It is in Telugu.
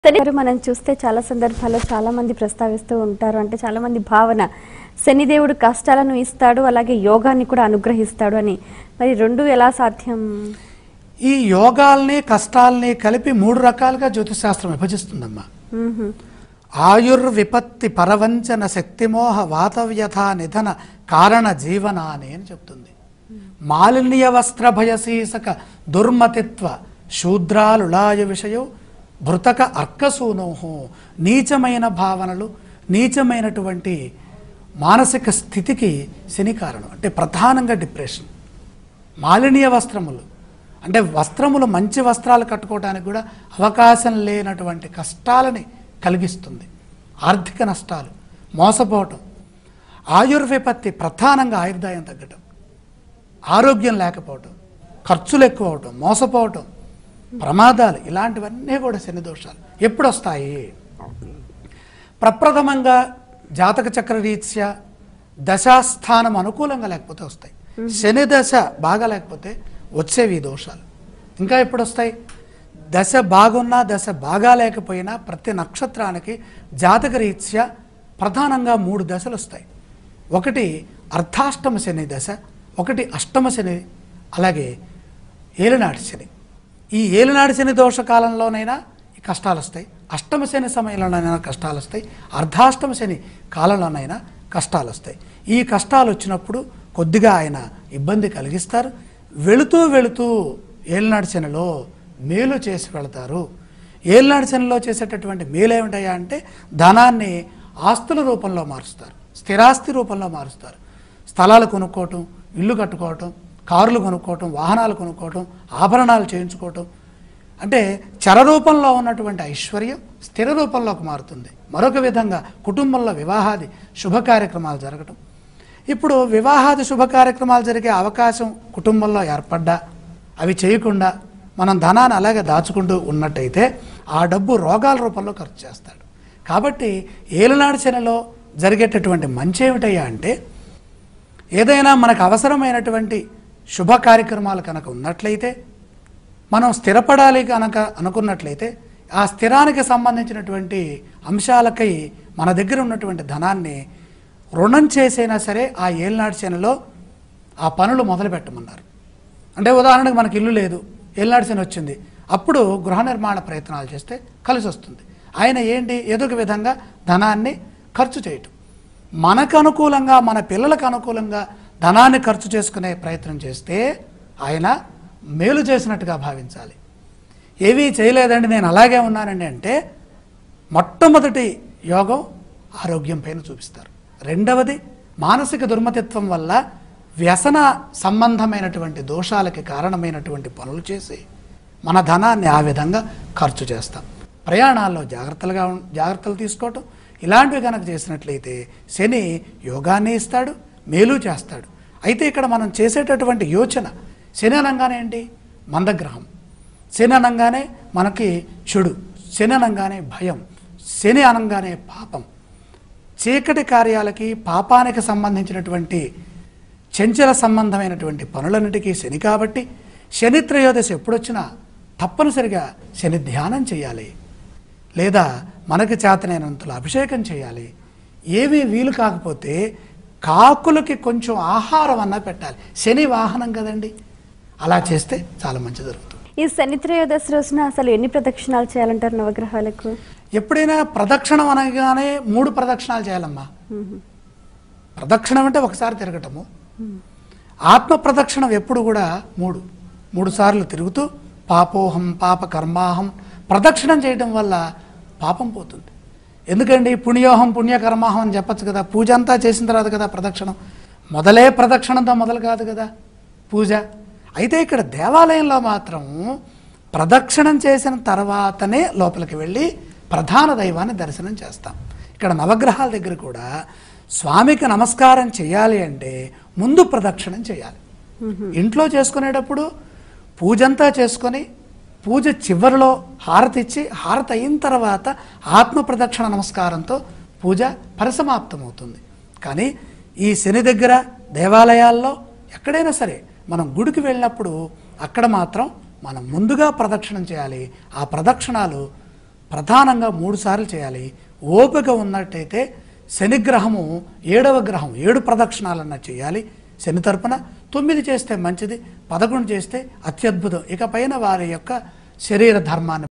శని గారు మనం చూస్తే చాలా సందర్భాల్లో చాలా మంది ప్రస్తావిస్తూ ఉంటారు అంటే చాలా మంది భావన శనిదేవుడు కష్టాలను ఇస్తాడు అలాగే యోగాన్ని కూడా అనుగ్రహిస్తాడు అని మరి రెండు ఎలా సాధ్యం ఈ యోగాల్ని కష్టాల్ని కలిపి మూడు రకాలుగా జ్యోతిశాస్త్రం విభజిస్తుందమ్మా మ్హూ. ఆయుర్విపత్తి పరవంచన శక్తిమోహ వాతవ్యథ నిధన కారణ జీవనాని అని చెప్తుంది మాలిన్య వస్త్ర భయశీసక దుర్మతిత్వ శూద్రాలులాయ విషయం భృతక అర్కసూనోహో నీచమైన భావనలు నీచమైనటువంటి మానసిక స్థితికి శని కారణం అంటే ప్రధానంగా డిప్రెషన్ మాలిన్య వస్త్రములు అంటే వస్త్రములు మంచి వస్త్రాలు కట్టుకోవడానికి కూడా అవకాశం లేనటువంటి కష్టాలని కలిగిస్తుంది ఆర్థిక నష్టాలు మోసపోవటం ఆయుర్విపత్తి ప్రధానంగా ఆయుర్దాయం తగ్గటం ఆరోగ్యం లేకపోవటం ఖర్చులు ఎక్కువ అవటం మోసపోవటం ప్రమాదాలు ఇలాంటివన్నీ కూడా శని దోషాలు ఎప్పుడు వస్తాయి ప్రప్రథమంగా జాతక చక్ర రీత్యా దశాస్థానం అనుకూలంగా లేకపోతే వస్తాయి శని దశ బాగా లేకపోతే వచ్చేవి ఈ దోషాలు ఇంకా ఎప్పుడు వస్తాయి దశ బాగున్నా దశ బాగా లేకపోయినా ప్రతి నక్షత్రానికి జాతక రీత్యా ప్రధానంగా మూడు దశలు వస్తాయి ఒకటి అర్ధాష్టమ శని దశ ఒకటి అష్టమ శని అలాగే ఏలినాటి శని ఈ ఏలినాటి శని దోష కాలంలోనైనా ఈ కష్టాలు వస్తాయి అష్టమ శని సమయంలోనైనా కష్టాలు వస్తాయి అర్ధాష్టమ శని కాలంలోనైనా కష్టాలు వస్తాయి ఈ కష్టాలు వచ్చినప్పుడు కొద్దిగా ఆయన ఇబ్బంది కలిగిస్తారు వెళుతూ వెళుతూ ఏలినాటి శనిలో మేలు చేసి వెళతారు ఏలినాటి శనిలో చేసేటటువంటి మేలు ఏమిటయ్యా అంటే ధనాన్ని ఆస్తుల రూపంలో మారుస్తారు స్థిరాస్తి రూపంలో మారుస్తారు స్థలాలు కొనుక్కోవటం ఇల్లు కట్టుకోవటం కార్లు కొనుక్కోవటం వాహనాలు కొనుక్కోవటం ఆభరణాలు చేయించుకోవటం అంటే చర రూపంలో ఉన్నటువంటి ఐశ్వర్యం స్థిర రూపంలోకి మారుతుంది మరొక విధంగా కుటుంబంలో వివాహాది శుభ కార్యక్రమాలు జరగటం ఇప్పుడు వివాహాది శుభ కార్యక్రమాలు జరిగే అవకాశం కుటుంబంలో ఏర్పడ్డా అవి చేయకుండా మనం ధనాన్ని అలాగే దాచుకుంటూ ఉన్నట్టయితే ఆ డబ్బు రోగాల రూపంలో ఖర్చు చేస్తాడు కాబట్టి ఏలునాడు శనిలో జరిగేటటువంటి మంచి ఏమిటయ్యా అంటే ఏదైనా మనకు అవసరమైనటువంటి శుభ కార్యక్రమాలు కనుక ఉన్నట్లయితే మనం స్థిరపడాలి కనుక అనుకున్నట్లయితే ఆ స్థిరానికి సంబంధించినటువంటి అంశాలకై మన దగ్గర ఉన్నటువంటి ధనాన్ని రుణం చేసైనా సరే ఆ ఏలినాటి శనిలో ఆ పనులు మొదలు పెట్టమన్నారు అంటే ఉదాహరణకు మనకి ఇల్లు లేదు ఏలినాటి శని వచ్చింది అప్పుడు గృహ నిర్మాణ ప్రయత్నాలు చేస్తే కలిసి వస్తుంది ఆయన ఏంటి ఏదో ఒక విధంగా ధనాన్ని ఖర్చు చేయటం మనకు అనుకూలంగా మన పిల్లలకు అనుకూలంగా ధనాన్ని ఖర్చు చేసుకునే ప్రయత్నం చేస్తే ఆయన మేలు చేసినట్టుగా భావించాలి ఏవీ చేయలేదండి నేను అలాగే ఉన్నానండి అంటే మొట్టమొదటి యోగం ఆరోగ్యం పైన చూపిస్తారు రెండవది మానసిక దుర్మతిత్వం వల్ల వ్యసన సంబంధమైనటువంటి దోషాలకి కారణమైనటువంటి పనులు చేసి మన ధనాన్ని ఆ విధంగా ఖర్చు చేస్తాం ప్రయాణాల్లో జాగ్రత్తలుగా ఉం- జాగ్రత్తలు తీసుకోవటం ఇలాంటివి కనుక చేసినట్లయితే శని యోగాన్ని ఇస్తాడు మేలు చేస్తాడు అయితే ఇక్కడ మనం చేసేటటువంటి యోచన శని అనగానే ఏంటి మందగ్రహం శని అనగానే మనకి చెడు శని అనగానే భయం శని అనగానే పాపం చీకటి కార్యాలకి పాపానికి సంబంధించినటువంటి చెంచల సంబంధమైనటువంటి పనులన్నిటికీ శని కాబట్టి శని త్రయోదశి ఎప్పుడొచ్చినా తప్పనిసరిగా శని ధ్యానం చేయాలి లేదా మనకి చేతనైనంతలో అభిషేకం చేయాలి ఏమీ వీలు కాకపోతే కాకులకి కొంచెం ఆహారం అన్నా పెట్టాలి శని వాహనం కదండి అలా చేస్తే చాలా మంచి జరుగుతుంది ఈ శని త్రయోదశి రోజున అసలు ఎన్ని ప్రదక్షిణాలు చేయాలంటారు నవగ్రహాలకు ఎప్పుడైనా ప్రదక్షిణం అనగానే మూడు ప్రదక్షిణాలు చేయాలమ్మా మ్హూ. ప్రదక్షిణం అంటే ఒకసారి తిరగటము ఆత్మ ప్రదక్షిణం ఎప్పుడు కూడా మూడు మూడు సార్లు తిరుగుతూ పాపోహం పాప కర్మాహం ప్రదక్షిణం చేయటం వల్ల పాపం పోతుంది ఎందుకండి పుణ్యోహం పుణ్యకర్మాహం అని చెప్పచ్చు కదా పూజ అంతా చేసిన తర్వాత కదా ప్రదక్షిణం మొదలే ప్రదక్షిణంతో మొదలు కాదు కదా పూజ అయితే ఇక్కడ దేవాలయంలో మాత్రం ప్రదక్షిణం చేసిన తర్వాతనే లోపలికి వెళ్ళి ప్రధాన దైవాన్ని దర్శనం చేస్తాం ఇక్కడ నవగ్రహాల దగ్గర కూడా స్వామికి నమస్కారం చేయాలి అంటే ముందు ప్రదక్షిణం చేయాలి ఇంట్లో చేసుకునేటప్పుడు పూజంతా చేసుకొని పూజ చివరిలో హారతి ఇచ్చి హారతి అయిన తర్వాత ఆత్మ ప్రదక్షిణ నమస్కారంతో పూజ పరిసమాప్తమవుతుంది కానీ ఈ శని దగ్గర దేవాలయాల్లో ఎక్కడైనా సరే మనం గుడికి వెళ్ళినప్పుడు అక్కడ మాత్రం మనం ముందుగా ప్రదక్షిణం చేయాలి ఆ ప్రదక్షిణాలు ప్రధానంగా మూడు సార్లు చేయాలి ఓపిక ఉన్నట్టయితే శనిగ్రహము ఏడవ గ్రహం ఏడు ప్రదక్షిణాలన్నా చేయాలి శని తరపున తొమ్మిది చేస్తే మంచిది పదకొండు చేస్తే అత్యద్భుతం ఇక పైన వారి యొక్క శరీర ధర్మాన్ని